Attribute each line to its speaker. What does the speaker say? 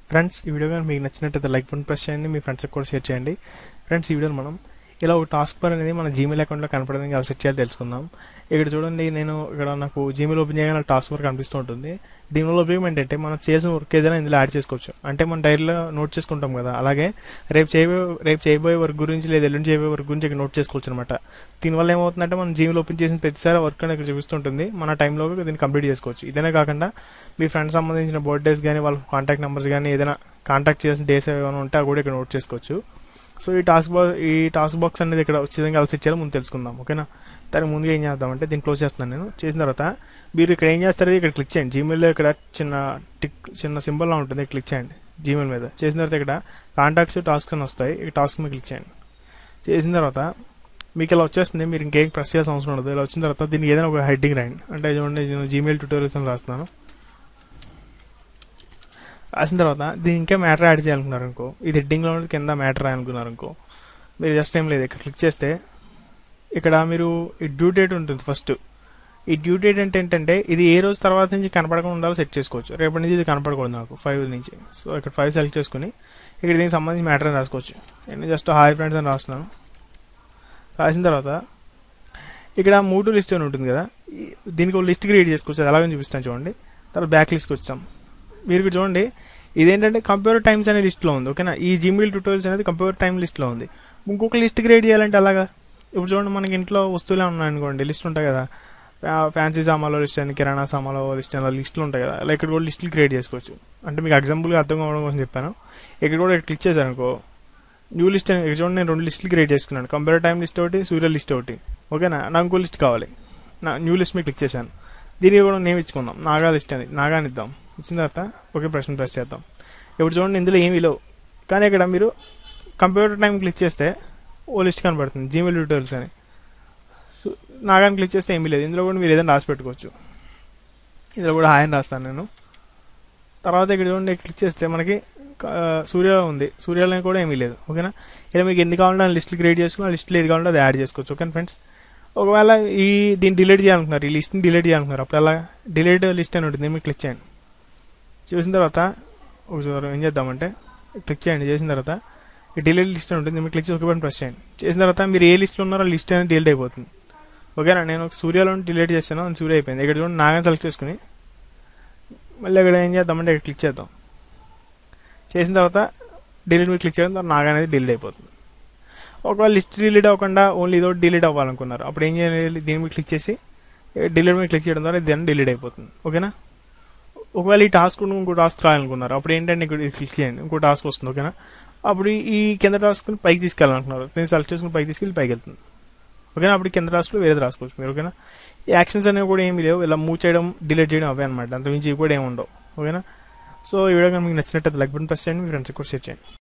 Speaker 1: friends ఈ video కానీ మీకు నచ్చినట్టయితే లైక్ బటన్ ప్రెస్ చేయండి మీ ఫ్రెండ్స్కి కూడా షేర్ చేయండి ఫ్రెండ్స్ ఈ వీడియోలో మనం ఇలా ఒక టాస్క్ బార్ అనేది మన జీమెయిల్ అకౌంట్లో కనపడడానికి ఎలా సెట్ చేయాలో తెలుసుకుందాం ఇక్కడ చూడండి నేను ఇక్కడ నాకు జీమెయిల్ ఓపెన్ చేయగానే టాస్క్ బార్ కనిపిస్తూ ఉంటుంది దీనివల్ల ఉపయోగం ఏంటంటే మనం చేసిన వర్క్ ఏదైనా ఇందులో యాడ్ చేసుకోవచ్చు అంటే మనం డైరీలో నోట్ చేసుకుంటాం కదా అలాగే రేపు చేయబోయే రేపు చేయబోయే వర్క్ గురించి లేదా ఎల్లుండి చేయబోయే వర్క్ గురించి ఇక్కడ నోట్ చేసుకోవచ్చు అనమాట దీనివల్ల ఏమవుతుందంటే మనం జీమెయిల్ ఓపెన్ చేసిన ప్రతిసారి వర్క్ అనేది ఇక్కడ చూపిస్తుంటుంది మన టైంలో దీన్ని కంప్లీట్ చేసుకోవచ్చు ఇదేనే కాకుండా మీ ఫ్రెండ్స్ సంబంధించిన బర్త్డేస్ కానీ వాళ్ళ కాంటాక్ట్ నెంబర్స్ కానీ ఏదైనా కాంటాక్ట్ చేసిన డేస్ ఏమైనా ఉంటే అవి కూడా ఇక్కడ నోట్ చేసుకోవచ్చు సో ఈ టాస్క్ బాక్స్ ఈ టాస్క్ బాక్స్ అనేది ఇక్కడ వచ్చే విధంగా ఎలా సెట్ చేయాలో ముందు తెలుసుకుందాం ఓకేనా దానికి ముందుగా ఏం చేద్దామంటే దీన్ని క్లోజ్ చేస్తున్నాను నేను చేసిన తర్వాత మీరు ఇక్కడ ఏం చేస్తారు ఇక్కడ క్లిక్ చేయండి జీమెయిల్లో ఇక్కడ చిన్న టిక్ చిన్న సింబల్లా ఉంటుంది క్లిక్ చేయండి జీమెయిల్ మీద చేసిన తర్వాత ఇక్కడ కాంటాక్ట్స్ టాస్క్స్ అని వస్తాయి ఈ టాస్క్ మీద క్లిక్ చేయండి చేసిన తర్వాత మీకు ఇలా వచ్చేస్తుంది మీరు ఇంకేం ప్రెస్ చేయాల్సిన అవసరం ఉండదు ఇలా వచ్చిన తర్వాత దీనికి ఏదైనా ఒక హెడ్డింగ్ రాయండి అంటే చూడండి నేను జీమెయిల్ ట్యూటోరియల్స్ అని రాస్తున్నాను రాసిన తర్వాత దీని ఇంకా మ్యాటర్ యాడ్ చేయాలనుకున్నారు అనుకో ఇది హెడ్డింగ్లో కింద మ్యాటర్ రాయాలనుకున్నారు అనుకో మీరు జస్ట్ ఏం లేదు ఇక్కడ క్లిక్ చేస్తే ఇక్కడ మీరు ఈ డ్యూ డేట్ ఉంటుంది ఫస్ట్ ఈ డ్యూ డేట్ అంటే ఏంటంటే ఇది ఏ రోజు తర్వాత నుంచి కనపడకుండా ఉండాలో సెట్ చేసుకోవచ్చు రేపటి నుంచి ఇది కనపడకూడదు నాకు ఫైవ్ నుంచి సో ఇక్కడ ఫైవ్ సెలెక్ట్ చేసుకుని ఇక్కడ దీనికి సంబంధించి మ్యాటర్ అని రాసుకోవచ్చు నేను జస్ట్ హాయ్ ఫ్రెండ్స్ అని రాస్తున్నాను రాసిన తర్వాత ఇక్కడ మూడు లిస్ట్ అని ఉంటుంది కదా ఈ- దీనికి ఒక లిస్ట్ క్రియేట్ చేసుకోవచ్చు అది అలాగే చూపిస్తాను చూడండి తర్వాత బ్యాక్ లిస్ట్కి వచ్చాం మీరు ఇక్కడ చూడండి ఇదేంటంటే కంప్యూటర్ టైమ్స్ అనే లిస్ట్లో ఉంది ఓకేనా ఈ జీమెయిల్ ట్యూటోరియల్స్ అనేది కంప్యూటర్ టైం లిస్ట్లో ఉంది ఇంకొక లిస్ట్ క్రియేట్ చేయాలంటే అలాగా ఇప్పుడు చూడండి మనకి ఇంట్లో వస్తువులే ఉన్నాయి అనుకోండి లిస్ట్ ఉంటాయి కదా ఫ్యా- ఫ్యాన్సీ సామాన్లు లిస్ట్ అని కిరాణా సామాన్లు లిస్ట్ అని అలా లిస్టులు ఉంటాయి కదా అలా ఇక్కడ కూడా లిస్టులు క్రియేట్ చేసుకోవచ్చు అంటే మీకు ఎగ్జాంపుల్గా అర్థం కావడం కోసం చెప్పాను ఇక్కడ కూడా క్లిక్ చేశాను అనుకో న్యూ లిస్ట్ అని ఇక్కడ చూడండి నేను రెండు లిస్టులు క్రియేట్ చేసుకున్నాను కంప్యూటర్ టైం లిస్ట్ ఒకటి సూర్య లిస్ట్ ఒకటి ఓకేనా నాకు ఇంకో లిస్ట్ కావాలి నా న్యూ లిస్ట్ మీద క్లిక్ చేశాను దీనికి కూడా నేమ్ ఇచ్చుకుందాం నాగా లిస్ట్ అని నాగాని ఇద్దాం ఇచ్చిన తర్వాత ఒకే ప్రశ్న ప్రెస్ చేద్దాం ఇప్పుడు చూడండి ఇందులో ఏమీ లేవు కానీ ఇక్కడ మీరు కంప్యూటర్ టైం క్లిక్ చేస్తే ఓ లిస్ట్ కనబడుతుంది జీమెయిల్ ట్యూటోరియల్స్ అని సో నాగాని క్లిక్ చేస్తే ఏమీ లేదు ఇందులో కూడా మీరు ఏదైనా రాసి పెట్టుకోవచ్చు ఇందులో కూడా హాయ్ అని రాస్తాను నేను తర్వాత ఇక్కడ చూడండి క్లిక్ చేస్తే మనకి ఆ, సూర్య ఉంది సూర్యాలని కూడా ఏమీ లేదు ఓకేనా ఇలా మీకు ఎన్ని కావాలంటే లిస్టులు క్రియేట్ చేసుకుని ఆ లిస్టులో ఏది కావాలంటే అది యాడ్ చేసుకోవచ్చు ఓకే ఫ్రెండ్స్ ఒకవేళ ఈ దీన్ని డిలీట్ చేయాలనుకున్నారు ఈ లిస్ట్ని డిలీట్ చేయాలనుకున్నారు అప్పుడు అలా డిలీట్ లిస్ట్ అని ఉంటుంది దీన్ని మీరు క్లిక్ చేయండి చూసిన తర్వాత ఒకసారి ఏం చేద్దామంటే క్లిక్ చేయండి చేసిన తర్వాత ఈ డిలీట్ లిస్ట్ అని ఉంటుంది మీరు క్లిక్ చేసి ఒక బటన్ ప్రెస్ చేయండి చేసిన తర్వాత మీరు ఏ లిస్ట్లో ఉన్నారో ఆ లిస్ట్ అనేది డిలీట్ అయిపోతుంది ఓకేనా నేను ఒక సూర్యలో డిలీట్ చేస్తాను అది సూర్య అయిపోయింది ఇక్కడ చూడండి నాగని సెలెక్ట్ చేసుకుని మళ్ళీ ఇక్కడ ఏం చేద్దామంటే ఇక్కడ క్లిక్ చేద్దాం చేసిన తర్వాత డిలీట్ మీద క్లిక్ చేయడం తర్వాత నాగా అనేది డిలీట్ అయిపోతుంది ఒకవేళ లిస్ట్ డిలీట్ అవ్వకుండా ఓన్లీ ఇదో డిలీట్ అవ్వాలనుకున్నారు అప్పుడు ఏం చేయాలి దీని మీద క్లిక్ చేసి డిలీట్ మీద క్లిక్ చేయడం ద్వారా ఇది డిలీట్ అయిపోతుంది ఓకేనా ఒకవేళ ఈ టాస్క్ ఉండి ఇంకో టాస్క్ రాయాలనుకున్నారు అప్పుడు ఏంటంటే ఇక్కడ క్లిక్ చేయండి ఇంకో టాస్క్ వస్తుంది ఓకేనా అప్పుడు ఈ కింద టాస్క్ పైకి తీసుకెళ్ళాలనుకున్నారు నేను సెలెక్ట్ చేసుకుని పైకి తీసుకెళ్ళి పైకి వెళ్తుంది ఓకేనా అప్పుడు కింద టాస్క్లో వేరేది రాసుకోవచ్చు మీరు ఓకేనా ఈ యాక్షన్స్ అనేవి కూడా ఏమీ లేవు ఇలా మూవ్ చేయడం డిలీట్ చేయడం అవే అనమాట అంతమించి ఇవి కూడా ఏమి ఉండవు ఓకేనా సో ఈ వీడియో కనుక మీకు నచ్చినట్టయితే లైక్ బటన్ ప్రెస్ చేయండి మీ ఫ్రెండ్స్కి కూడా షేర్ చేయండి